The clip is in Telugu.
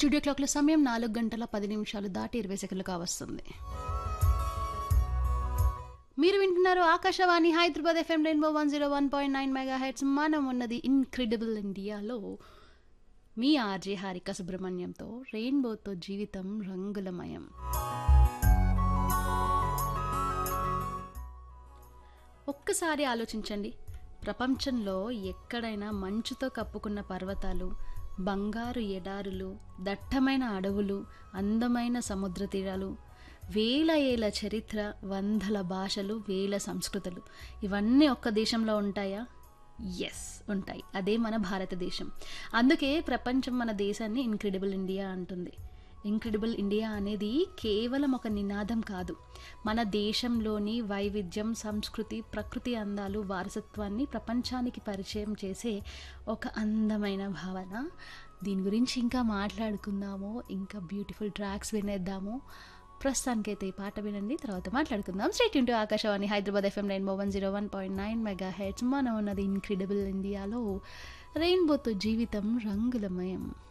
స్టూడియో క్లాక్ల సమయం నాలుగు గంటల పది నిమిషాలు దాటి ఇరవై సెకండ్లు కావస్తుంది మీరు వింటున్నారు Akashvani Hyderabad FM rainbow one zero one point nine mega heads మనం ఉన్నది ఇన్క్రెడిబుల్ ఇండియాలో మీ ఆర్జే హారిక సుబ్రహ్మణ్యంతో రెయిన్బోతో జీవితం రంగులమయం ఒక్కసారి ఆలోచించండి ప్రపంచంలో ఎక్కడైనా మంచుతో కప్పుకున్న పర్వతాలు బంగారు ఎడారులు దట్టమైన అడవులు అందమైన సముద్ర తీరాలు వేల ఏళ్ళ చరిత్ర వందల భాషలు వేల సంస్కృతులు ఇవన్నీ ఒక్క దేశంలో ఉంటాయా ఎస్ ఉంటాయి అదే మన భారతదేశం అందుకే ప్రపంచం మన దేశాన్ని ఇన్క్రెడిబుల్ ఇండియా అంటుంది ఇంక్రెడిబుల్ ఇండియా అనేది కేవలం ఒక నినాదం కాదు మన దేశంలోని వైవిధ్యం సంస్కృతి ప్రకృతి అందాలు వారసత్వాన్ని ప్రపంచానికి పరిచయం చేసే ఒక అందమైన భావన దీని గురించి ఇంకా మాట్లాడుకుందాము ఇంకా బ్యూటిఫుల్ ట్రాక్స్ వినేద్దాము ప్రస్తుతానికైతే ఈ పాట వినండి తర్వాత మాట్లాడుకుందాం straight into Akashvani Hyderabad FM rainbow one zero one point nine mega heads మనం ఉన్నది ఇన్క్రెడిబుల్ ఇండియాలో రెయిన్బోతో జీవితం రంగులమయం